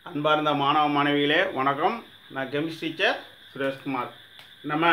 அன்பார்ந்த மாணவ மாணவிகளே வணக்கம் நான் கெமிஸ்ட்ரி டீச்சர் சுரேஷ்குமார் நம்ம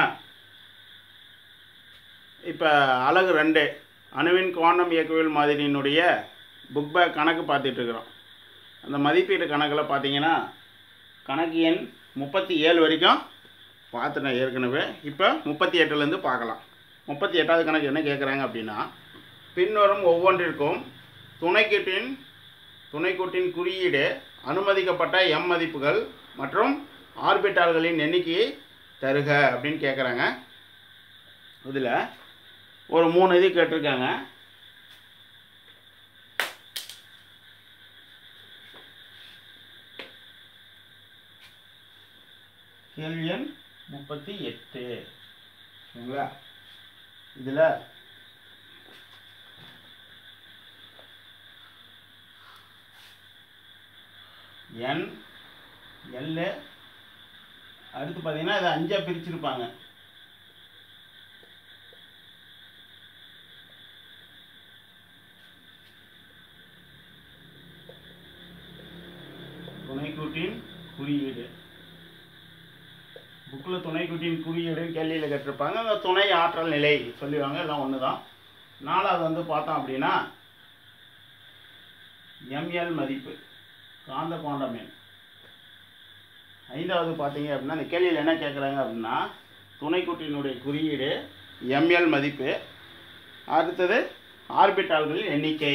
இப்போ அழகு ரெண்டு அணுவின் குவாண்டம் இயக்கவியல் மாதிரியினுடைய புக் பேக் கணக்கு பார்த்துட்டு இருக்கிறோம் அந்த மதிப்பீடு கணக்கில் பார்த்தீங்கன்னா கணக்கு எண் முப்பத்தி ஏழு வரைக்கும் பார்த்துட்டேன் ஏற்கனவே இப்போ முப்பத்தி எட்டுலேருந்து பார்க்கலாம் முப்பத்தி எட்டாவது கணக்கு என்ன கேட்குறாங்க அப்படின்னா பின்வரும் ஒவ்வொன்றிற்கும் துணைக்கூட்டின் துணைக்கூட்டின் குறியீடு அனுமதிக்கப்பட்ட எம் மதிப்புகள் மற்றும் ஆர்பிட்டால்களின் எண்ணிக்கையை தருக அப்படின்னு கேட்குறாங்க இதில் ஒரு மூணு இது கேட்டிருக்காங்க கேள்வி எண் முப்பத்தி எட்டு சரிங்களா இதில் என் எல் அடுத்து பார்த்தீங்கன்னா இதை அஞ்சாக பிரிச்சிருப்பாங்க துணைக்கூட்டின் குறியீடு புக்கில் துணைக்கூட்டின் குறியீடு கேள்வியில் கேட்டிருப்பாங்க அந்த துணை ஆற்றல் நிலை சொல்லுவாங்க எல்லாம் ஒன்று தான் நாலாவது வந்து பார்த்தோம் அப்படின்னா எம்எல் மதிப்பு காந்த குவாண்டம் எண் ஐந்தாவது பார்த்தீங்க அப்படின்னா இந்த கேள்வியில் என்ன கேட்குறாங்க அப்படின்னா துணைக்கூட்டினுடைய குறியீடு எம்எல் மதிப்பு அடுத்தது ஆர்பிட்டால்களின் எண்ணிக்கை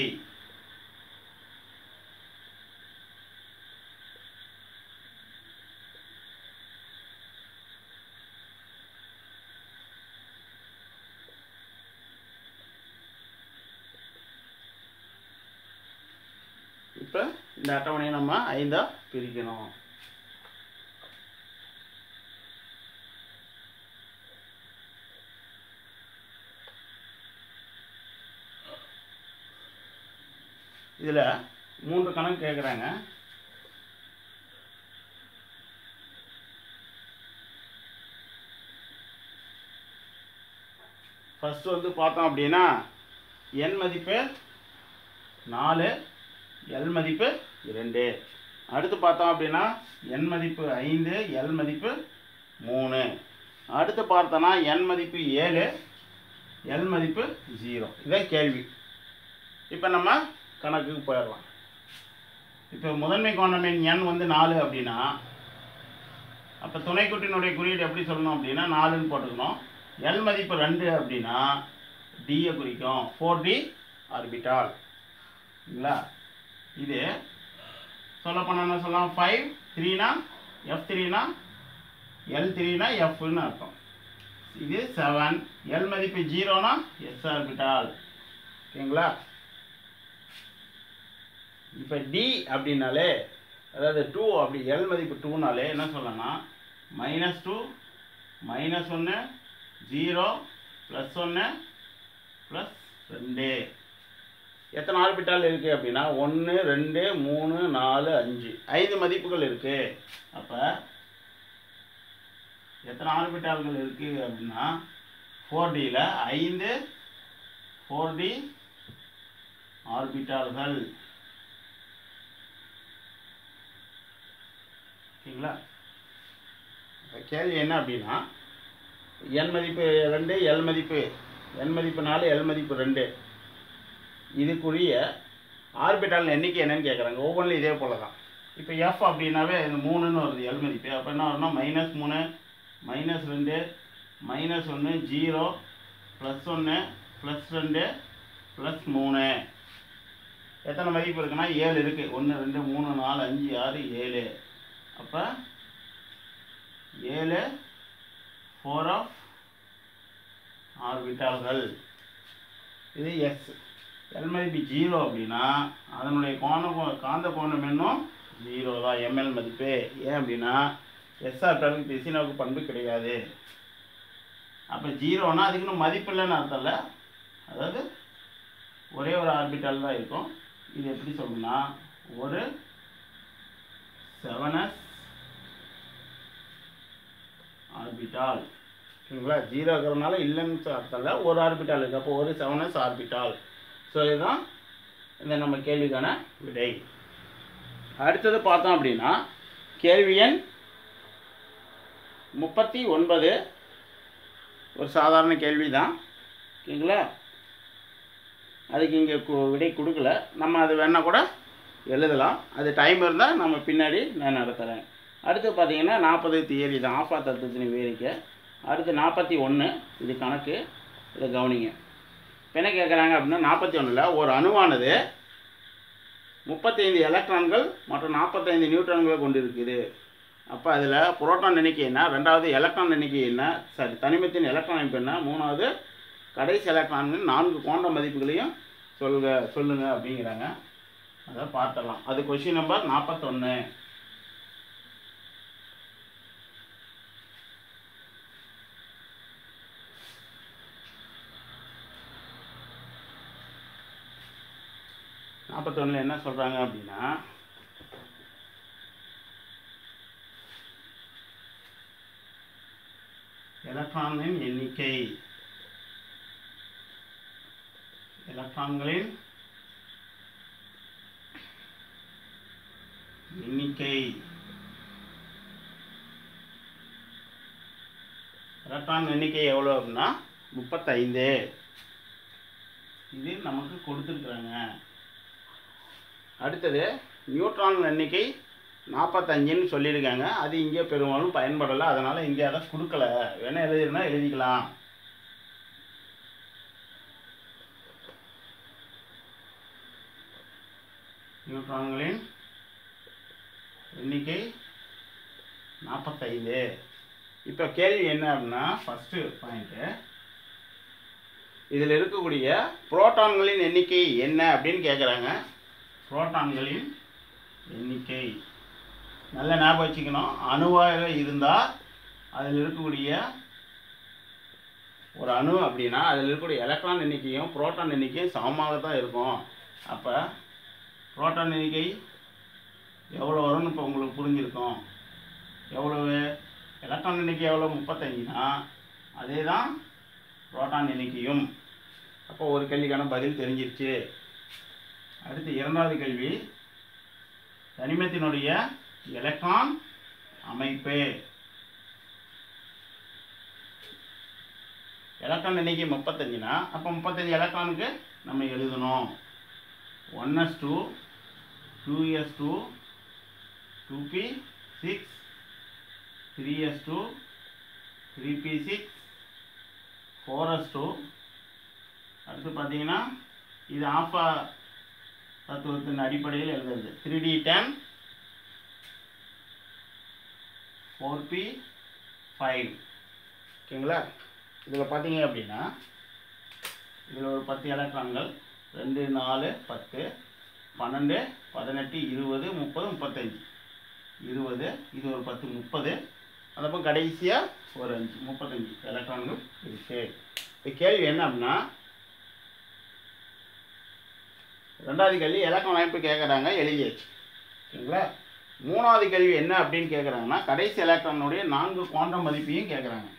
இப்போ இந்த அட்டவணையை நம்ம ஐந்தா பிரிக்கணும் இதில் மூன்று கணக்கு கேட்குறாங்க ஃபஸ்ட்டு வந்து பார்த்தோம் அப்படின்னா என் மதிப்பு நாலு எல் மதிப்பு இரண்டு அடுத்து பார்த்தோம் அப்படின்னா என் மதிப்பு ஐந்து எல் மதிப்பு மூணு அடுத்து பார்த்தோன்னா என் மதிப்பு ஏழு எல் மதிப்பு ஜீரோ இதான் கேள்வி இப்போ நம்ம கணக்குக்கு போயிடலாம் இப்போ முதன்மை கோணமின் எண் வந்து நாலு அப்படின்னா அப்போ துணைக்குட்டினுடைய குறியீடு எப்படி சொல்லணும் அப்படின்னா நாலுன்னு போட்டுக்கணும் எல் மதிப்பு ரெண்டு அப்படின்னா டியை குறிக்கும் ஃபோர் டி ஆர்பிட்டால் சரிங்களா இது சொல்ல என்ன சொல்லலாம் ஃபைவ் த்ரீனா எஃப் த்ரீனா எல் த்ரீனா எஃப்னு அர்த்தம் இது செவன் எல் மதிப்பு ஜீரோனா எஸ் ஆர்பிட்டால் ஓகேங்களா இப்போ டி அப்படின்னாலே அதாவது டூ அப்படி எல் மதிப்பு டூனாலே என்ன சொல்லலாம் மைனஸ் டூ மைனஸ் ஒன்று ஜீரோ ப்ளஸ் ஒன்று ப்ளஸ் ரெண்டு எத்தனை ஆர்பிட்டால் இருக்குது அப்படின்னா ஒன்று ரெண்டு மூணு நாலு அஞ்சு ஐந்து மதிப்புகள் இருக்குது அப்போ எத்தனை ஆர்பிட்டால்கள் இருக்குது அப்படின்னா ஃபோர் டியில் ஐந்து ஃபோர் டி ஆர்பிட்டால்கள் ஓகேங்களா இப்ப கேள்வி என்ன அப்படின்னா என் மதிப்பு ரெண்டு எல் மதிப்பு என் மதிப்பு நாலு எல் மதிப்பு ரெண்டு இதுக்குரிய ஆர்பிட்டால் எண்ணிக்கை என்னன்னு கேட்குறாங்க ஒவ்வொன்றிலும் இதே போல தான் இப்போ எஃப் அப்படின்னாவே இந்த மூணுன்னு வருது எல் மதிப்பு அப்போ என்ன வரும்னா மைனஸ் மூணு மைனஸ் ரெண்டு மைனஸ் ஒன்று ஜீரோ ப்ளஸ் ஒன்று ப்ளஸ் ரெண்டு ப்ளஸ் மூணு எத்தனை மதிப்பு இருக்குன்னா ஏழு இருக்குது ஒன்று ரெண்டு மூணு நாலு அஞ்சு ஆறு ஏழு அப்போ ஏழு ஃபோர் ஆஃப் ஆர்பிட்டால்கள் இது எஸ் எல் மதிப்பு ஜீரோ அப்படின்னா அதனுடைய கோணம் காந்த கோணம் என்னும் ஜீரோ தான் எம்எல் மதிப்பு ஏன் அப்படின்னா எஸ்ஆர்டாலுக்கு திசினாவுக்கு பண்பு கிடையாது அப்போ ஜீரோனா அதுக்குன்னு மதிப்பு இல்லைன்னு அர்த்தம் இல்லை அதாவது ஒரே ஒரு ஆர்பிட்டால் தான் இருக்கும் இது எப்படி சொல்லணும்னா ஒரு செவனஸ் ஆர்பிட்டால் ஓகேங்களா ஜீரோ இருக்கிறதுனால இல்லைன்னு அர்த்தம் இல்லை ஒரு ஆர்பிட்டால் இருக்குது அப்போ ஒரு செவனஸ் ஆர்பிட்டால் ஸோ இதுதான் இந்த நம்ம கேள்விக்கான விடை அடுத்தது பார்த்தோம் அப்படின்னா கேள்வி எண் முப்பத்தி ஒன்பது ஒரு சாதாரண கேள்வி தான் ஓகேங்களா அதுக்கு இங்கே விடை கொடுக்கல நம்ம அது வேணால் கூட எழுதலாம் அது டைம் இருந்தால் நம்ம பின்னாடி நான் நடத்துகிறேன் அடுத்து பார்த்தீங்கன்னா நாற்பது தியரி தான் ஆஃபா தத்துவத்தின் விவரிக்க அடுத்து நாற்பத்தி ஒன்று இது கணக்கு இதை கவனிங்க இப்போ என்ன கேட்குறாங்க அப்படின்னா நாற்பத்தி ஒன்றில் ஒரு அணுவானது முப்பத்தைந்து எலக்ட்ரான்கள் மற்றும் நாற்பத்தைந்து நியூட்ரான்களை கொண்டிருக்குது அப்போ அதில் புரோட்டான் எண்ணிக்கை என்ன ரெண்டாவது எலக்ட்ரான் எண்ணிக்கை என்ன சாரி தனிமத்தின் எலக்ட்ரான் அமைப்பு என்ன மூணாவது கடைசி எலக்ட்ரான்கள் நான்கு குவாண்டம் மதிப்புகளையும் சொல்லுங்க சொல்லுங்க அப்படிங்கிறாங்க அதை பார்த்துடலாம் அது கொஷின் நம்பர் நாற்பத்தொன்று நாற்பத்தொன்னில் என்ன சொல்கிறாங்க அப்படின்னா எலக்ட்ரானின் எண்ணிக்கை எலக்ட்ரான்களின் எண்ணிக்கை எலக்ட்ரான் எண்ணிக்கை எவ்வளோ அப்படின்னா முப்பத்தைந்து இது நமக்கு கொடுத்துருக்குறாங்க அடுத்தது நியூட்ரான் எண்ணிக்கை நாற்பத்தஞ்சுன்னு சொல்லியிருக்காங்க அது இங்கே பெரும்பாலும் பயன்படலை அதனால் இங்கே அதை கொடுக்கல வேணால் எழுதினா எழுதிக்கலாம் நியூட்ரான்களின் எண்ணிக்கை நாற்பத்தைந்து இப்போ கேள்வி என்ன அப்படின்னா ஃபஸ்ட்டு பாயிண்ட்டு இதில் இருக்கக்கூடிய புரோட்டான்களின் எண்ணிக்கை என்ன அப்படின்னு கேட்குறாங்க புரோட்டான்களின் எண்ணிக்கை நல்ல ஞாபகம் வச்சுக்கணும் அணுவாக இருந்தால் அதில் இருக்கக்கூடிய ஒரு அணு அப்படின்னா அதில் இருக்கக்கூடிய எலக்ட்ரான் எண்ணிக்கையும் புரோட்டான் எண்ணிக்கையும் சமமாக தான் இருக்கும் அப்போ புரோட்டான் எண்ணிக்கை எவ்வளோ வரும்னு இப்போ உங்களுக்கு புரிஞ்சிருக்கும் எவ்வளவு எலக்ட்ரான் எண்ணிக்கை எவ்வளோ முப்பத்தஞ்சுனா அதே தான் புரோட்டான் எண்ணிக்கையும் அப்போ ஒரு கேள்விக்கான பதில் தெரிஞ்சிருச்சு அடுத்து இரண்டாவது கேள்வி தனிமத்தினுடைய எலக்ட்ரான் அமைப்பு எலக்ட்ரான் எண்ணிக்கை முப்பத்தஞ்சுனா அப்போ முப்பத்தஞ்சு எலக்ட்ரானுக்கு நம்ம எழுதணும் one s two two s two two p six three s two three p six four s two அடுத்து பார்த்தீங்கன்னா இது ஆஃபா தத்துவத்தின் அடிப்படையில் எழுதுறது three d ten four p five ஓகேங்களா இதில் பார்த்தீங்க அப்படின்னா இதில் ஒரு பத்து எலக்ட்ரான்கள் ரெண்டு நாலு பத்து பன்னெண்டு பதினெட்டு இருபது முப்பது முப்பத்தஞ்சு இருபது இது ஒரு பத்து முப்பது அதப்போ கடைசியாக ஒரு அஞ்சு முப்பத்தஞ்சு எலக்ட்ரான்கள் இருக்கு இப்போ கேள்வி என்ன அப்படின்னா ரெண்டாவது கேள்வி எலக்ட்ரான் அமைப்பு கேட்குறாங்க எழுதியாச்சு ஓகேங்களா மூணாவது கேள்வி என்ன அப்படின்னு கேட்குறாங்கன்னா கடைசி எலக்ட்ரானுடைய நான்கு குவாண்டம் மதிப்பையும் கேட்குறாங்க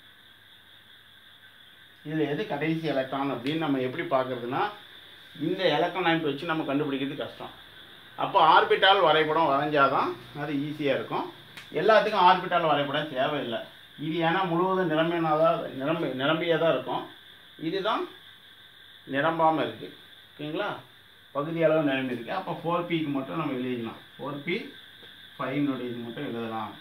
இதில் எது கடைசி எலக்ட்ரான் அப்படின்னு நம்ம எப்படி பார்க்குறதுனா இந்த எலக்ட்ரான் அமைப்பு வச்சு நம்ம கண்டுபிடிக்கிறது கஷ்டம் அப்போ ஆர்பிட்டால் வரைபடம் வரைஞ்சாதான் அது ஈஸியாக இருக்கும் எல்லாத்துக்கும் ஆர்பிட்டால் வரைபடம் தேவையில்லை இது ஏன்னா முழுவதும் நிரம்பினதாக நிரம்பி நிரம்பியதாக இருக்கும் இதுதான் நிரம்பாமல் இருக்குது ஓகேங்களா பகுதி அளவு நிரம்பி இருக்கு அப்போ ஃபோர் பிக்கு மட்டும் நம்ம எழுதிக்கலாம் ஃபோர் பி ஃபைவ்னுடைய இது மட்டும் எழுதலாம்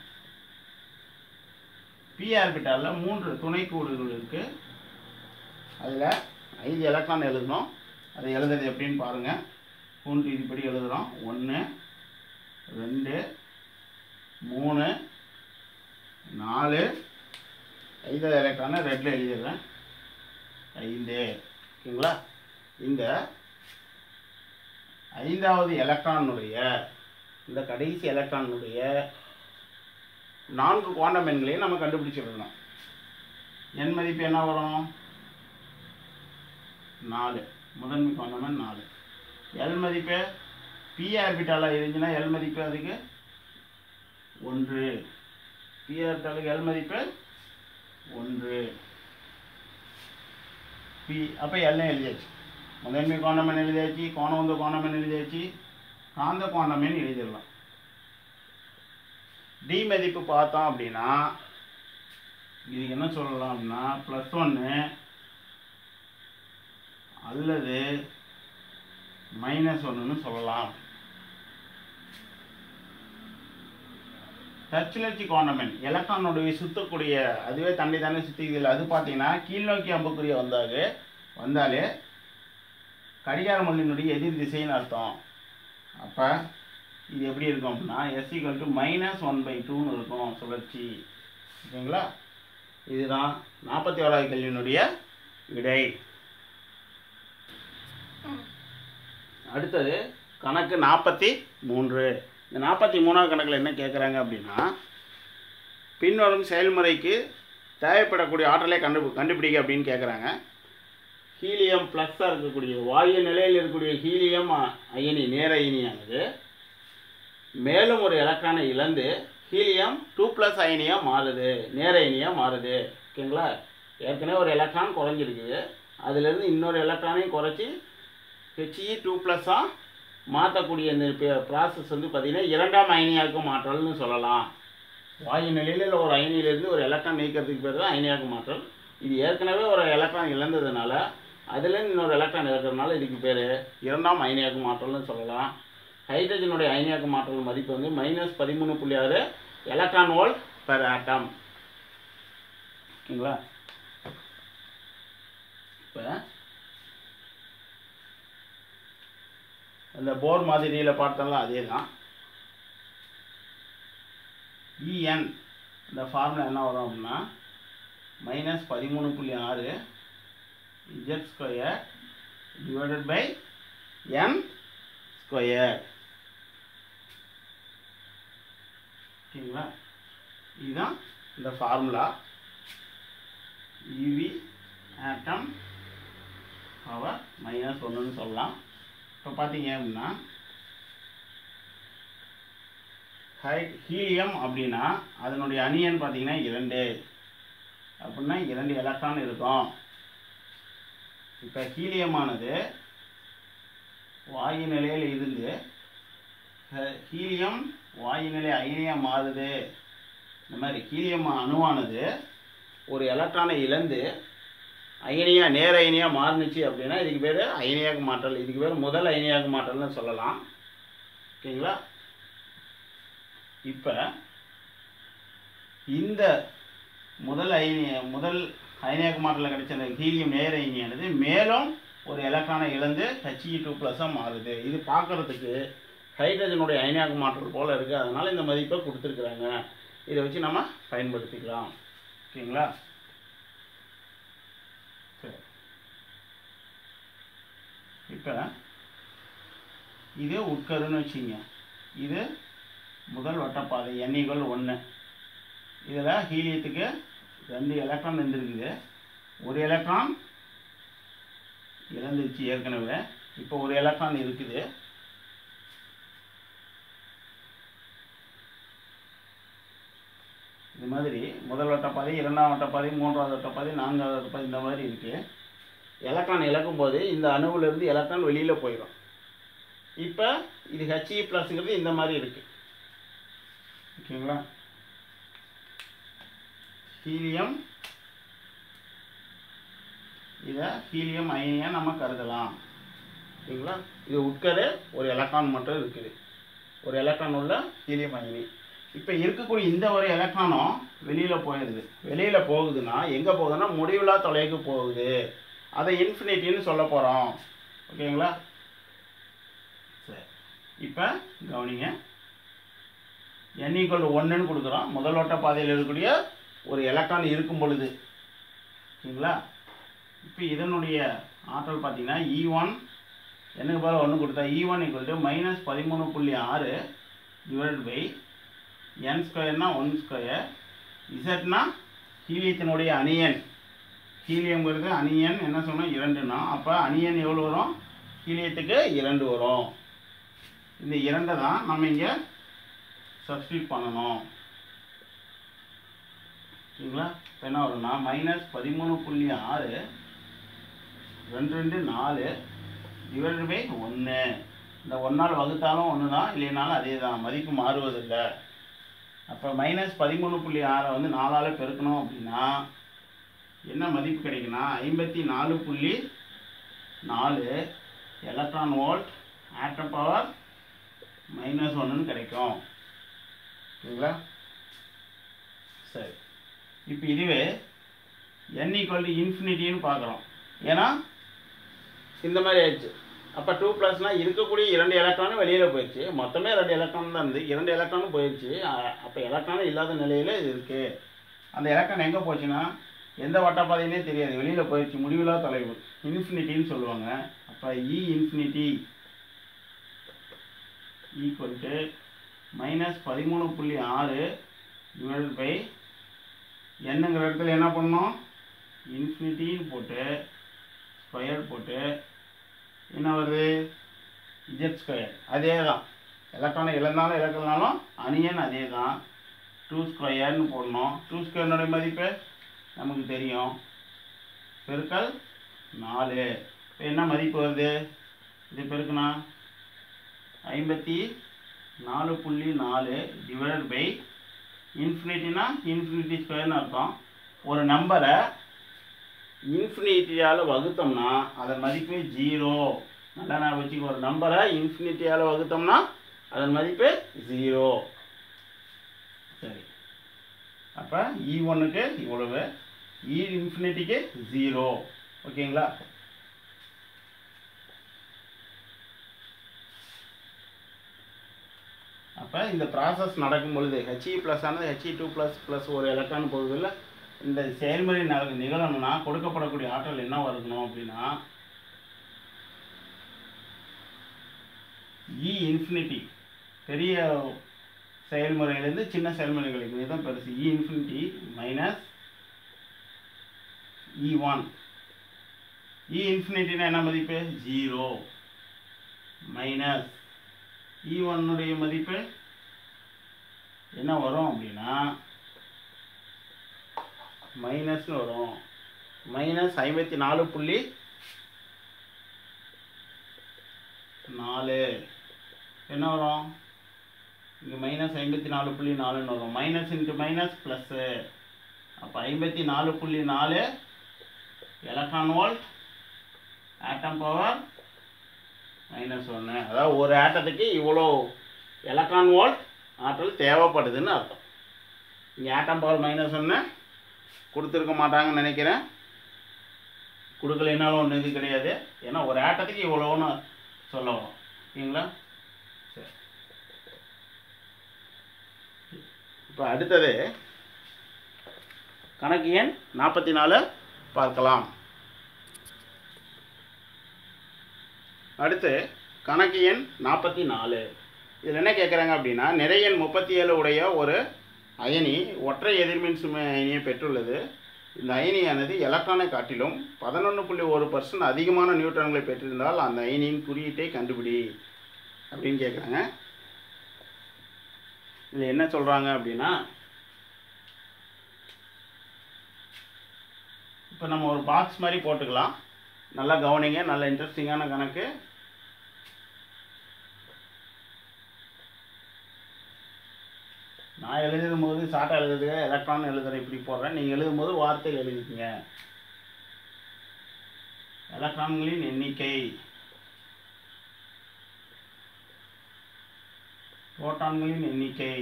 பி ஆர்பிட்டாலில் மூன்று துணைக்கூடுகள் இருக்குது அதில் ஐந்து எலக்ட்ரான் எழுதணும் அதை எழுதுறது எப்படின்னு பாருங்கள் மூன்று இதுபடி எழுதுகிறோம் ஒன்று ரெண்டு மூணு நாலு ஐந்தாவது எலக்ட்ரானை ரெட்டில் எழுதிடுறேன் ஐந்து ஓகேங்களா இந்த ஐந்தாவது எலக்ட்ரானுடைய இந்த கடைசி எலக்ட்ரானுடைய நான்கு குவாண்டம் எண்களையும் நம்ம கண்டுபிடிச்சிடணும் எண் மதிப்பு என்ன வரும் நாலு முதன்மை குவாண்டம் எண் நாலு எல் மதிப்பு பி ஆர்பிட்டாலாக இருந்துச்சுன்னா எல் மதிப்பு அதுக்கு ஒன்று பி ஆர்பிட்டாலுக்கு எல் மதிப்பு ஒன்று பி அப்போ எல்லாம் எழுதியாச்சு முதன்மை கோணமன் எழுதியாச்சு கோணம் வந்து கோணமன் எழுதியாச்சு காந்த கோணமன் எழுதிடலாம் டி மதிப்பு பார்த்தோம் அப்படின்னா இதுக்கு என்ன சொல்லலாம் அப்படின்னா ப்ளஸ் ஒன்று அல்லது மைனஸ் ஒன்றுன்னு சொல்லலாம் டச்சுலர்ச்சி கார்னமெண்ட் எலக்ட்ரானுடைய சுத்தக்கூடிய அதுவே தண்ணி தானே சுத்திக்குது அது பார்த்தீங்கன்னா கீழ்நோக்கி அம்புக்குரிய வந்தாங்க வந்தாலே கடிகார மல்லினுடைய எதிர் திசைன்னு அர்த்தம் அப்போ இது எப்படி இருக்கும் அப்படின்னா s equal to minus one by டூன்னு இருக்கும் சுழற்சி ஓகேங்களா இதுதான் நாற்பத்தி ஓராவது கேள்வியினுடைய விடை அடுத்தது கணக்கு நாற்பத்தி மூன்று இந்த நாற்பத்தி மூணாவது கணக்கில் என்ன கேட்குறாங்க அப்படின்னா பின்வரும் செயல்முறைக்கு தேவைப்படக்கூடிய ஆற்றலை கண்டு கண்டுபிடிக்க அப்படின்னு கேட்குறாங்க ஹீலியம் ப்ளஸ்ஸாக இருக்கக்கூடிய வாயு நிலையில் இருக்கக்கூடிய ஹீலியம் அ- அயனி நேர அயனியானது மேலும் ஒரு எலக்ட்ரானை இழந்து ஹீலியம் டூ ப்ளஸ் அயனியாக மாறுது நேர அயனியாக மாறுது ஓகேங்களா ஏற்கனவே ஒரு எலக்ட்ரான் குறைஞ்சிருக்குது அதுலேருந்து இன்னொரு எலக்ட்ரானையும் குறைச்சி ஹெச்இ டூ ப்ளஸ்ஸாக மாற்றக்கூடிய இந்த ப்ராசஸ் வந்து பார்த்திங்கன்னா இரண்டாம் அயனியாக்கு மாற்றல்னு சொல்லலாம் வாயு நிலையில் ஒரு அயனியிலேருந்து ஒரு எலக்ட்ரான் நீக்கிறதுக்கு பேர் தான் அயனியாக்கு மாற்றல் இது ஏற்கனவே ஒரு எலக்ட்ரான் இழந்ததுனால அதுலேருந்து இன்னொரு எலக்ட்ரான் இருக்கிறதுனால இதுக்கு பேர் இரண்டாம் அயனியாக்கு மாற்றல்னு சொல்லலாம் ஹைட்ரஜனுடைய அயனியாக்கு மாற்றல் மதிப்பு வந்து மைனஸ் பதிமூணு புள்ளி ஆறு எலக்ட்ரான் வோல்ட் பெர் ஆட்டம் ஓகேங்களா இப்போ அந்த போர் மாதிரியில் பார்த்தோம்ல அதே தான் இஎன் இந்த ஃபார்முலா என்ன வரும் அப்படின்னா மைனஸ் பதிமூணு புள்ளி ஆறு Z square divided by n square ஓகேங்களா இதுதான் இந்த formula eV atom power minus ஒன்றுன்னு சொல்லலாம் இப்போ பார்த்தீங்க அப்படின்னா ஹை ஹீலியம் அப்படின்னா அதனுடைய அணியன் பார்த்தீங்கன்னா இரண்டு அப்படின்னா இரண்டு எலக்ட்ரான் இருக்கும் இப்போ ஹீலியமானது வாயு நிலையில் இருந்து ஹ- ஹீலியம் வாயு நிலை அயனியாக மாறுது இந்த மாதிரி ஹீலியம் அணுவானது ஒரு எலக்ட்ரானை இழந்து அயனியா நேர அயனியா மாறுனுச்சு அப்படின்னா இதுக்கு பேர் அயனியாக மாற்றல் இதுக்கு பேர் முதல் அயனியாக மாற்றல்னு சொல்லலாம் ஓகேங்களா இப்போ இந்த முதல் அயனிய முதல் அயனியாக மாற்றலில் கிடைச்ச அந்த ஹீலியம் நேர அயனியானது மேலும் ஒரு எலக்ட்ரானை இழந்து ஹெச்இ டூ ப்ளஸ்ஸாக மாறுது இது பார்க்கறதுக்கு ஹைட்ரஜனுடைய அயனியாக மாற்றல் போல் இருக்குது அதனால் இந்த மதிப்பை கொடுத்துருக்குறாங்க இதை வச்சு நம்ம பயன்படுத்திக்கலாம் ஓகேங்களா சரி இப்போ இது உட்கருன்னு வச்சுங்க இது முதல் வட்டப்பாதை எண்ணிகள் ஒன்று இதில் ஹீலியத்துக்கு ரெண்டு எலக்ட்ரான் இருந்திருக்குது ஒரு எலக்ட்ரான் இழந்துருச்சு ஏற்கனவே இப்போ ஒரு எலக்ட்ரான் இருக்குது இது மாதிரி முதல் வட்டப்பாதை இரண்டாம் வட்டப்பாதை மூன்றாவது வட்டப்பாதை நான்காவது வட்டப்பாதை இந்த மாதிரி இருக்குது எலக்ட்ரான் இழக்கும் போது இந்த அணுவிலிருந்து எலக்ட்ரான் வெளியில் போயிடும் இப்போ இது ஹெச்இ ப்ளஸ்ங்கிறது இந்த மாதிரி இருக்குது ஓகேங்களா ஹீலியம் இதை ஹீலியம் அயனியாக நம்ம கருதலாம் ஓகேங்களா இது உட்கரு ஒரு எலக்ட்ரான் மட்டும் இருக்குது ஒரு எலக்ட்ரான் உள்ள ஹீலியம் அயனி இப்போ இருக்கக்கூடிய இந்த ஒரு எலக்ட்ரானும் வெளியில் போயிடுது வெளியில் போகுதுன்னா எங்கே போகுதுன்னா முடிவில்லா தொலைவுக்கு போகுது அதை இன்ஃபினிட்டின்னு சொல்ல போகிறோம் ஓகேங்களா சரி இப்போ கவனிங்க n ஈக்குவல் ஒன்றுன்னு கொடுக்குறோம் முதல் ஓட்ட பாதையில் இருக்கக்கூடிய ஒரு எலக்ட்ரான் இருக்கும் பொழுது ஓகேங்களா இப்போ இதனுடைய ஆற்றல் பார்த்தீங்கன்னா இ ஒன் எனக்கு பதில் ஒன்று கொடுத்தா E one equal to minus பதிமூணு புள்ளி ஆறு டிவைட் பை என் ஸ்கொயர்னா ஒன் ஸ்கொயர் இசட்னா ஹீலியத்தினுடைய அணியன் ஹீலியம்ங்கிறது அணியன் என்ன சொன்னோம் இரண்டுனா அப்போ அணியன் எவ்வளோ வரும் ஹீலியத்துக்கு இரண்டு வரும் இந்த இரண்டை தான் நம்ம இங்கே சப்ஸ்டியூட் பண்ணணும் சரிங்களா இப்போ என்ன வரும்னா மைனஸ் பதிமூணு புள்ளி ஆறு ரெண்டு ரெண்டு நாலு டிவைடட் பை ஒன்று இந்த ஒன்றால் வகுத்தாலும் ஒன்று தான் இல்லைனாலும் அதே தான் மதிப்பு மாறுவதில்லை அப்போ மைனஸ் பதிமூணு புள்ளி ஆறை வந்து நாலால் பெருக்கணும் அப்படின்னா என்ன மதிப்பு கிடைக்குன்னா ஐம்பத்தி நாலு புள்ளி நாலு electron volt atom power minus ஒன்றுன்னு கிடைக்கும் ஓகேங்களா சரி இப்போ இதுவே n ஈக்குவல் டு இன்ஃபினிட்டின்னு பார்க்குறோம் ஏன்னா இந்த மாதிரி ஆயிடுச்சு அப்போ டூ ப்ளஸ்னால் இருக்கக்கூடிய இரண்டு எலக்ட்ரானும் வெளியில் போயிடுச்சு மொத்தமே ரெண்டு எலக்ட்ரான் தான் இருந்து இரண்டு எலக்ட்ரானும் போயிடுச்சு அப்போ எலக்ட்ரானும் இல்லாத நிலையில் இது இருக்குது அந்த எலக்ட்ரான் எங்கே போச்சுன்னா எந்த வட்டப்பாதையினே தெரியாது வெளியில் போயிடுச்சு முடிவில்லா தொலைவு இன்ஃபினிட்டின்னு சொல்லுவாங்க அப்போ E infinity equal to minus பதிமூணு புள்ளி ஆறு டிவைட் பை என்னங்கிற இடத்துல என்ன பண்ணணும் இன்ஃபினிட்டின்னு போட்டு ஸ்கொயர் போட்டு என்ன வருது இஜெட் ஸ்கொயர் அதே தான் எலக்ட்ரானை இழந்தாலும் இழக்கலனாலும் அணியன் அதே தான் டூ ஸ்கொயர்னு போடணும் டூ ஸ்கொயர்னுடைய மதிப்பு நமக்கு தெரியும் பெருக்கல் நாலு இப்போ என்ன மதிப்பு வருது இது பெருக்குனா ஐம்பத்தி நாலு புள்ளி நாலு டிவைடட் பை இன்ஃபினிட்டினா இன்ஃபினிட்டி ஸ்கொயர்னு அர்த்தம் ஒரு நம்பரை இன்ஃபினிட்டியால் வகுத்தோம்னா அதன் மதிப்பு ஜீரோ நல்லா நான் வச்சுக்க ஒரு நம்பரை இன்ஃபினிட்டியால் வகுத்தோம்னா அதன் மதிப்பு ஜீரோ சரி அப்போ இ ஒன்றுக்கு இவ்வளவு இ இன்ஃபினிட்டிக்கு ஜீரோ ஓகேங்களா அப்போ இந்த ப்ராசஸ் நடக்கும் பொழுது ஹெச்இ ப்ளஸ் ஆனது ஹெச்இ டூ ப்ளஸ் ப்ளஸ் ஒரு எலக்ட்ரான் போகுதில்ல இந்த செயல்முறை நட- நிகழணும்னா கொடுக்கப்படக்கூடிய ஆற்றல் என்ன இருக்கணும் அப்படின்னா இ இன்ஃபினிட்டி பெரிய செயல்முறையிலேருந்து சின்ன செயல்முறைகளுக்கு இதுதான் பெருசு E infinity minus E one E இன்ஃபினிட்டினா என்ன மதிப்பு ஜீரோ மைனஸ் இ ஒன்னுடைய மதிப்பு என்ன வரும் அப்படின்னா மைனஸ்னு வரும் மைனஸ் ஐம்பத்தி நாலு புள்ளி நாலு என்ன வரும் இங்கே மைனஸ் ஐம்பத்தி நாலு புள்ளி நாலுன்னு வரும் மைனஸ் இன்ட்டு மைனஸ் ப்ளஸ்ஸு அப்போ ஐம்பத்தி நாலு புள்ளி நாலு electron volt atom power minus ஒன்று அதாவது ஒரு ஆட்டத்துக்கு இவ்வளோ எலக்ட்ரான் வோல்ட் ஆற்றல் தேவைப்படுதுன்னு அர்த்தம் இங்கே ஆட்டம் பவர் மைனஸ் ஒன்று கொடுத்துருக்க மாட்டாங்கன்னு நினைக்கிறேன் கொடுக்கலைனாலும் ஒன்றும் இது கிடையாது ஏன்னா ஒரு ஆட்டத்துக்கு இவ்வளோன்னு சொல்ல வரும் ஓகேங்களா சரி இப்போ அடுத்தது கணக்கு எண் நாற்பத்தி நாலு பார்க்கலாம் அடுத்து கணக்கு எண் நாற்பத்தி நாலு இதில் என்ன கேட்குறாங்க அப்படின்னா நிறைய எண் முப்பத்தி ஏழு உடைய ஒரு அயனி ஒற்றை எதிர்மின் சுமை அயனியை பெற்றுள்ளது இந்த அயனியானது எலக்ட்ரானை காட்டிலும் பதினொன்று புள்ளி ஒரு பர்சன்ட் அதிகமான நியூட்ரான்களை பெற்றிருந்தால் அந்த அயனியின் குறியீட்டை கண்டுபிடி அப்படின்னு கேட்குறாங்க இதில் என்ன சொல்கிறாங்க அப்படின்னா இப்போ நம்ம ஒரு பாக்ஸ் மாதிரி போட்டுக்கலாம் நல்லா கவனிங்க நல்ல இன்ட்ரெஸ்டிங்கான கணக்கு நான் எழுதும் போது ஷார்ட்டாக எழுதுக எலக்ட்ரான் எழுதுற இப்படி போடுறேன் நீங்கள் எழுதும் போது வார்த்தை எழுதிக்கங்க எலக்ட்ரான்களின் எண்ணிக்கை புரோட்டான்களின் எண்ணிக்கை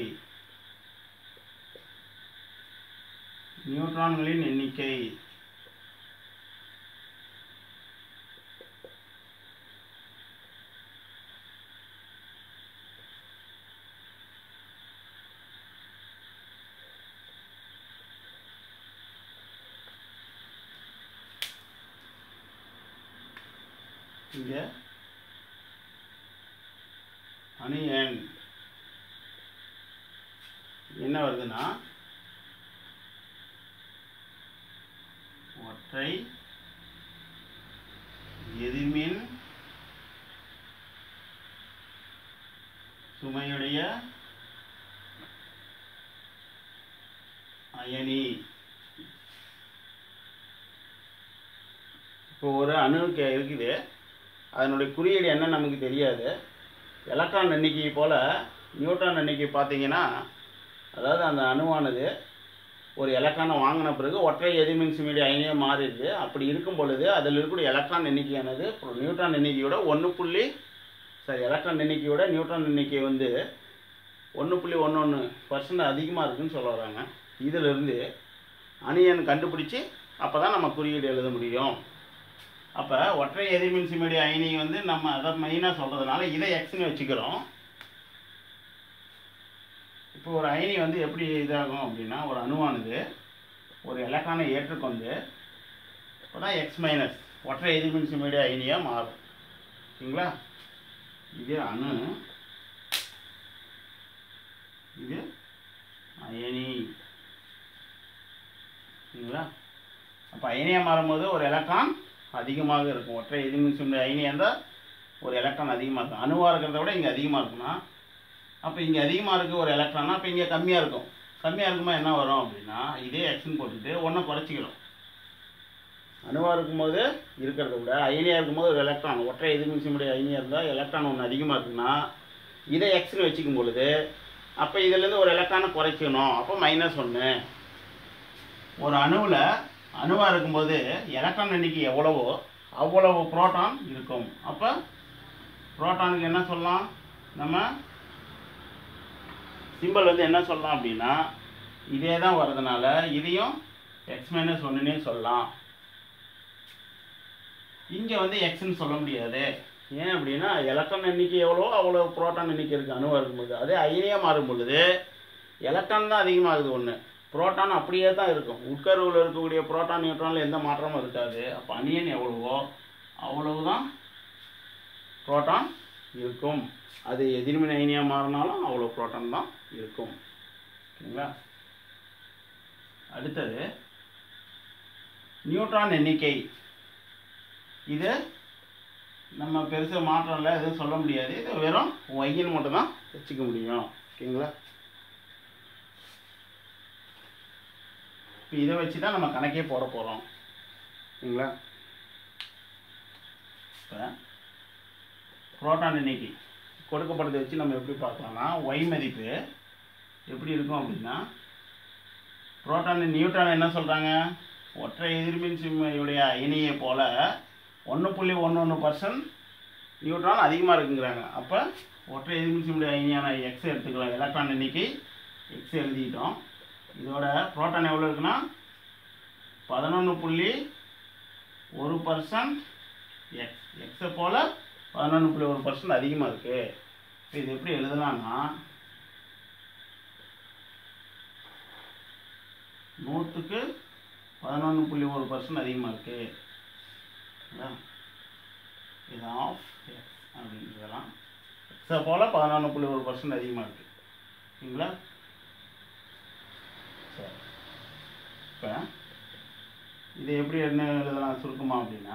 நியூட்ரான்களின் எண்ணிக்கை இங்கே அணு எண் என்ன வருதுன்னா ஒற்றை எதிர்மின் சுமையுடைய அயனி இப்போ ஒரு அணு கே- இருக்குது அதனுடைய குறியீடு என்ன நமக்கு தெரியாது எலக்ட்ரான் எண்ணிக்கை போல் நியூட்ரான் எண்ணிக்கை பார்த்தீங்கன்னா அதாவது அந்த அணுவானது ஒரு எலக்ட்ரானை வாங்கின பிறகு ஒற்றை எதிர்மின்சி மீடிய அயனியாக மாறிடுது அப்படி இருக்கும் பொழுது அதில் இருக்கக்கூடிய எலக்ட்ரான் எண்ணிக்கையானது நியூட்ரான் எண்ணிக்கையோட ஒன்று புள்ளி சாரி எலக்ட்ரான் எண்ணிக்கையோட நியூட்ரான் எண்ணிக்கை வந்து ஒன்று புள்ளி ஒன்று ஒன்று பர்சன்ட் அதிகமாக இருக்குன்னு சொல்ல வராங்க இதிலிருந்து அணியன் கண்டுபிடிச்சி அப்போ தான் நம்ம குறியீடு எழுத முடியும் அப்போ ஒற்றை எதிர்மின்சி மீடிய அயனி வந்து நம்ம அதை மெயினாக சொல்கிறதுனால இதை எக்ஸ்னு வச்சுக்கிறோம் இப்போ ஒரு அயனி வந்து எப்படி இதாகும் அப்படின்னா ஒரு அணுவானது ஒரு எலக்ட்ரானை ஏற்றுக்கொண்டு இப்போ தான் எக்ஸ் மைனஸ் ஒற்றை எதிர்மின்சி மீடிய அயனியாக மாறும் சரிங்களா இது அணு இது அயனி சரிங்களா அப்போ அயனியாக மாறும்போது ஒரு எலக்ட்ரான் அதிகமாக இருக்கும் ஒற்றை எதிர்மின்சி மீடிய அயனியாக இருந்தால் ஒரு எலக்ட்ரான் அதிகமாக இருக்கும் அணுவாக இருக்கிறத விட இங்கே அதிகமாக இருக்கும்னா அப்போ இங்கே அதிகமாக இருக்குது ஒரு எலக்ட்ரானா அப்போ இங்கே கம்மியாக இருக்கும் கம்மியாக இருக்குமா என்ன வரும் அப்படின்னா இதே எக்ஸ்ன்னு போட்டுட்டு ஒன்றை குறைச்சிக்கிறோம் அணுவாக இருக்கும்போது இருக்கிறத விட அயனியாக இருக்கும்போது ஒரு எலக்ட்ரான் ஒற்றை எதிர்மின்சிமுடைய அயனியாக இருந்தால் எலக்ட்ரான் ஒன்று அதிகமாக இருக்குன்னா இதை எக்ஸ்னு வச்சுக்கும் பொழுது அப்போ இதுலேருந்து ஒரு எலக்ட்ரானை குறைக்கணும் அப்போ மைனஸ் ஒன்று ஒரு அணுவில் அணுவாக இருக்கும்போது எலக்ட்ரான் எண்ணிக்கை எவ்வளவோ அவ்வளவு புரோட்டான் இருக்கும் அப்போ புரோட்டானுக்கு என்ன சொல்லலாம் நம்ம சிம்பிள் வந்து என்ன சொல்லலாம் அப்படின்னா இதே தான் வர்றதுனால இதையும் எக்ஸ் மைனஸ் ஒன்றுனே சொல்லலாம் இங்கே வந்து எக்ஸ்ன்னு சொல்ல முடியாது ஏன் அப்படின்னா எலக்ட்ரான் எண்ணிக்கை எவ்வளோ அவ்வளோ புரோட்டான் எண்ணிக்கை இருக்குது அணுவாக இருக்கும்போது அதே அயனியாக மாறும் பொழுது எலக்ட்ரான் தான் அதிகமாகுது ஒன்று புரோட்டான் அப்படியே தான் இருக்கும் உட்கருவில் இருக்கக்கூடிய புரோட்டான் நியூட்ரானில் எந்த மாற்றமும் இருக்காது அப்போ அணியன் எவ்வளவோ அவ்வளவு தான் புரோட்டான் இருக்கும் அது எதிர்மின் அயனியாக மாறினாலும் அவ்வளோ புரோட்டான் தான் இருக்கும் ஓகேங்களா அடுத்தது நியூட்ரான் எண்ணிக்கை இது நம்ம பெருசாக மாற்றம் இல்லை எதுவும் சொல்ல முடியாது இது வெறும் ஒய்யின்னு மட்டும் தான் வச்சுக்க முடியும் ஓகேங்களா இப்போ இதை வச்சு தான் நம்ம கணக்கே போட போகிறோம் ஓகேங்களா இப்போ புரோட்டான் எண்ணிக்கை கொடுக்கப்படுறதை வச்சு நம்ம எப்படி பார்க்கலாம்னா ஒய் மதிப்பு எப்படி இருக்கும் அப்படின்னா புரோட்டான் நியூட்ரான் என்ன சொல்கிறாங்க ஒற்றை எதிர்மின் சிம்மையுடைய இணையை போல ஒன்று புள்ளி ஒன்று ஒன்று பர்சன்ட் நியூட்ரான் அதிகமாக இருக்குங்கிறாங்க அப்போ ஒற்றை எதிர்மின் சிம்முடைய அயனியான எக்ஸ் எடுத்துக்கலாம் எலக்ட்ரான் எண்ணிக்கை எக்ஸ் எழுதிட்டோம் இதோட புரோட்டான் எவ்வளோ இருக்குன்னா பதினொன்று புள்ளி ஒரு பர்சன்ட் எக்ஸ் எக்ஸை போல் பதினொன்று புள்ளி ஒரு பர்சன்ட் அதிகமாக இருக்குது இப்போ இது எப்படி எழுதலாம்னா நூற்றுக்கு பதினொன்று புள்ளி ஒரு பர்சன்ட் அதிகமாக இருக்குது இது ஆஃப் எக்ஸ் அப்படின்றதெல்லாம் எக்ஸை போல் பதினொன்று புள்ளி ஒரு பர்சன்ட் அதிகமாக இருக்குது சரிங்களா சரி இப்போ இது எப்படி என்ன எழுதலாம் சுருக்கமா அப்படின்னா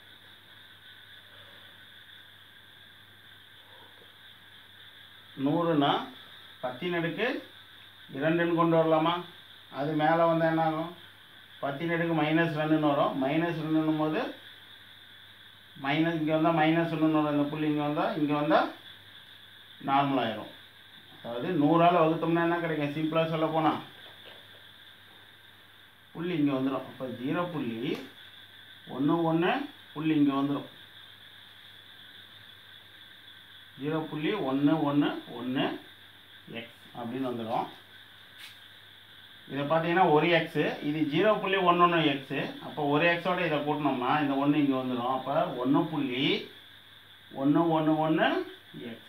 நூறுனா பத்தின் அடுக்கு இரண்டுன்னு கொண்டு வரலாமா அது மேலே வந்தால் என்ன ஆகும் பத்தின் அடுக்கு மைனஸ் ரெண்டுன்னு வரும் மைனஸ் ரெண்டுன்னும் போது மைனஸ் இங்கே வந்தால் மைனஸ் ஒன்றுன்னு வரும் இந்த புள்ளி இங்கே வந்தால் இங்கே வந்தால் நார்மல் ஆயிரும் அதாவது நூறால் வகுத்தோம்னா என்ன கிடைக்கும் சிம்பிளாக சொல்ல போனால் புள்ளி இங்கே வந்துடும் அப்போ ஜீரோ புள்ளி ஒன்று ஒன்று புள்ளி இங்கே வந்துடும் ஜீரோ புள்ளி ஒன்று ஒன்று ஒன்று எக்ஸ் அப்படின்னு வந்துடும் இதை பார்த்தீங்கன்னா ஒரு எக்ஸு இது ஜீரோ புள்ளி ஒன்று ஒன்று எக்ஸு அப்போ ஒரு எக்ஸோட இதை கூட்டினோம்னா இந்த ஒன்று இங்கே வந்துடும் அப்போ ஒன்று புள்ளி ஒன்று ஒன்று ஒன்று எக்ஸ்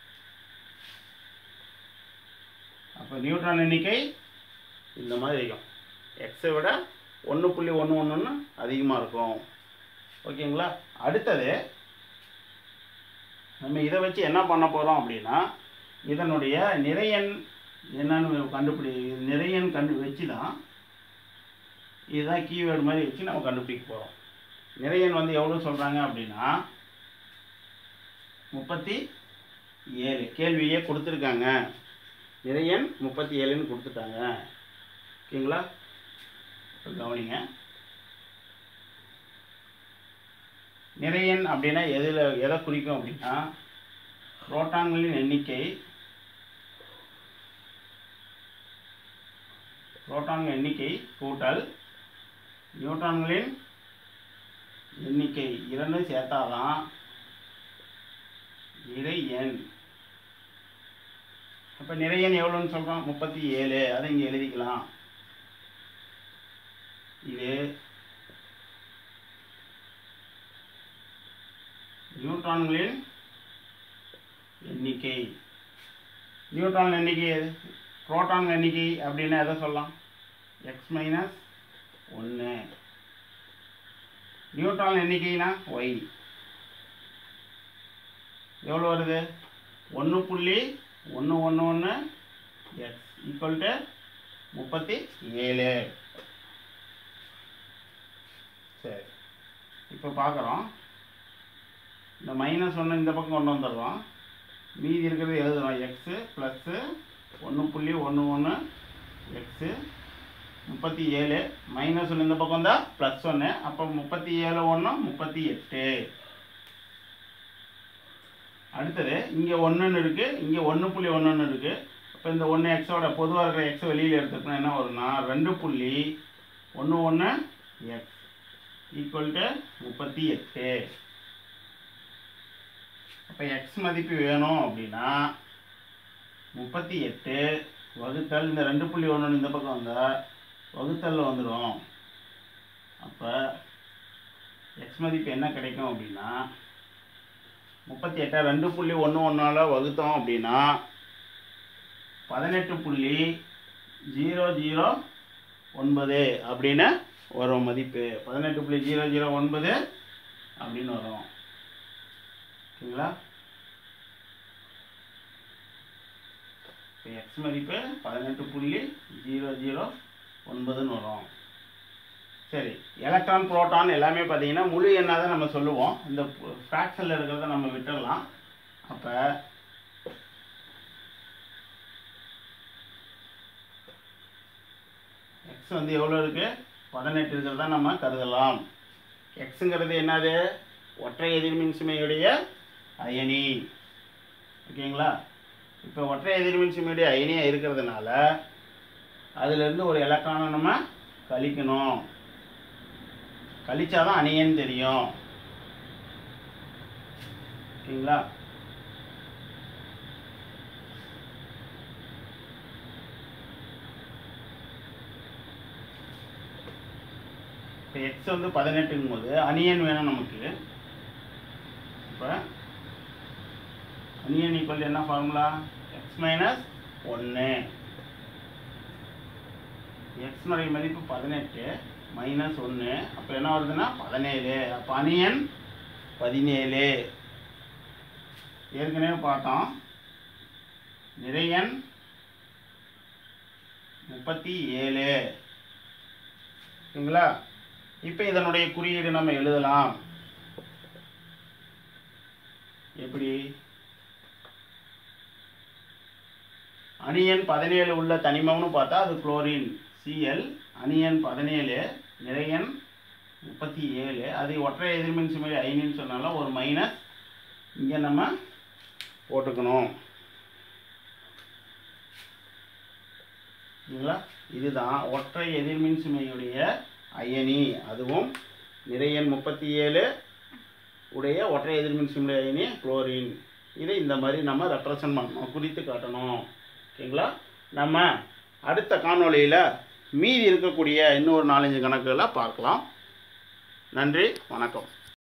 அப்போ நியூட்ரான் எண்ணிக்கை இந்த மாதிரி இருக்கும் எக்ஸை விட ஒன்று புள்ளி ஒன்று ஒன்று ஒன்று அதிகமாக இருக்கும் ஓகேங்களா அடுத்தது நம்ம இதை வச்சு என்ன பண்ண போகிறோம் அப்படின்னா இதனுடைய நிறையன் என்னன்னு கண்டுபிடி நிறையன் கண்டு வச்சு தான் இதுதான் கீவேர்டு மாதிரி வச்சு நம்ம கண்டுபிடிக்க போகிறோம் நிறையன் வந்து எவ்வளோ சொல்கிறாங்க அப்படின்னா முப்பத்தி ஏழு கேள்வியே கொடுத்துருக்காங்க நிறையன் முப்பத்தி ஏழுன்னு கொடுத்துட்டாங்க ஓகேங்களா இப்ப கவனிங்க நிறையன் அப்படின்னா எதில் எதை குறிக்கும் அப்படின்னா புரோட்டான்களின் எண்ணிக்கை புரோட்டான்கள் எண்ணிக்கை கூட்டல் நியூட்ரான்களின் எண்ணிக்கை இரண்டும் சேர்த்தாதான் நிறை எண் அப்போ நிறை எண் எவ்வளோன்னு சொல்கிறோம் முப்பத்தி ஏழு அதை இங்கே எழுதிக்கலாம் இது நியூட்ரான்களின் எண்ணிக்கை நியூட்ரான் எண்ணிக்கை எது புரோட்டான் எண்ணிக்கை அப்படின்னா எதை சொல்லலாம் எக்ஸ் மைனஸ் ஒன்று நியூட்ரான் எண்ணிக்கைனா ஒய் எவ்வளோ வருது ஒன்று புள்ளி ஒன்று ஒன்று ஒன்று எக்ஸ் ஈக்குவல் டு முப்பத்தி ஏழு சரி இப்போ பார்க்குறோம் இந்த மைனஸ் ஒன்று இந்த பக்கம் கொண்டு வந்துடுறோம் மீதி இருக்கிறது எழுதுறோம் எக்ஸு ப்ளஸ்ஸு ஒன்று புள்ளி ஒன்று ஒன்று எக்ஸு முப்பத்தி ஏழு மைனஸ் ஒன்று இந்த பக்கம் தான் ப்ளஸ் ஒன்று அப்போ முப்பத்தி ஏழு ஒன்று முப்பத்தி எட்டு அடுத்தது இங்கே ஒன்றுன்னு இருக்குது இங்கே ஒன்று புள்ளி ஒன்றுன்னு இருக்குது அப்போ இந்த ஒன்று எக்ஸோட பொதுவாக இருக்கிற எக்ஸை வெளியில் எடுத்துக்கணும் என்ன வரும்னா ரெண்டு புள்ளி ஒன்று ஒன்று எக்ஸ் ஈக்குவல் டு முப்பத்தி எட்டு அப்போ எக்ஸ் மதிப்பு வேணும் அப்படின்னா முப்பத்தி எட்டு வகுத்தல் இந்த ரெண்டு புள்ளி ஒன்று இந்த பக்கம் வந்தால் வகுத்தலில் வந்துடும் அப்போ எக்ஸ் மதிப்பு என்ன கிடைக்கும் அப்படின்னா முப்பத்தி எட்டை ரெண்டு புள்ளி ஒன்று ஒன்றால் வகுத்தோம் அப்படின்னா பதினெட்டு புள்ளி ஜீரோ ஜீரோ ஒன்பது அப்படின்னு வரும் மதிப்பு பதினெட்டு புள்ளி ஜீரோ ஜீரோ ஒன்பது அப்படின்னு வரும் ஓகேங்களா இப்போ எக்ஸ் மதிப்பு பதினெட்டு புள்ளி ஜீரோ ஜீரோ ஒன்பதுன்னு வரும் சரி எலக்ட்ரான் புரோட்டான் எல்லாமே பார்த்தீங்கன்னா முழு எண்ணாக தான் நம்ம சொல்லுவோம் இந்த ஃப்ராக்ஷனில் இருக்கிறத நம்ம விட்டுடலாம் அப்போ எக்ஸ் வந்து எவ்வளோ இருக்குது பதினெட்டு இருக்கிறதா நம்ம கருதலாம் எக்ஸுங்கிறது என்னது ஒற்றை எதிர்மின் சுமையுடைய அயனி ஓகேங்களா இப்போ ஒற்றை எதிர்மின் சுமையுடைய அயனியாக இருக்கிறதுனால அதுலேருந்து ஒரு எலக்ட்ரானை நம்ம கழிக்கணும் கழிச்சாதான் அணியன்னு தெரியும் ஓகேங்களா இப்போ எக்ஸ் வந்து பதினெட்டுங்கும் போது அணியன் வேணும் நமக்கு இப்போ அணியன் ஈக்குவல் என்ன ஃபார்முலா எக்ஸ் மைனஸ் ஒன்று எக்ஸ்னுடைய மதிப்பு பதினெட்டு மைனஸ் ஒன்று அப்போ என்ன வருதுன்னா பதினேழு அப்போ அணியன் பதினேழு ஏற்கனவே பார்த்தோம் நிறையன் முப்பத்தி ஏழு ஓகேங்களா இப்போ இதனுடைய குறியீடு நம்ம எழுதலாம் எப்படி அணியன் பதினேழு உள்ள தனிமம்னு பார்த்தா அது குளோரின் சிஎல் அணியன் பதினேழு நிறையன் முப்பத்தி ஏழு அது ஒற்றை எதிர்மின் சுமை ஐனின்னு சொன்னாலும் ஒரு மைனஸ் இங்கே நம்ம போட்டுக்கணும் சரிங்களா இதுதான் ஒற்றை எதிர்மின் சுமையுடைய அயனி அதுவும் நிறையன் முப்பத்தி ஏழு உடைய ஒற்றை எதிர்மின் சுமையுடைய அயனி குளோரின் இதை இந்த மாதிரி நம்ம ரெப்ரசன்ட் பண்ணணும் குறித்து காட்டணும் ஓகேங்களா நம்ம அடுத்த காணொளியில் மீதி இருக்கக்கூடிய இன்னொரு நாலஞ்சு கணக்குகளை பார்க்கலாம் நன்றி வணக்கம்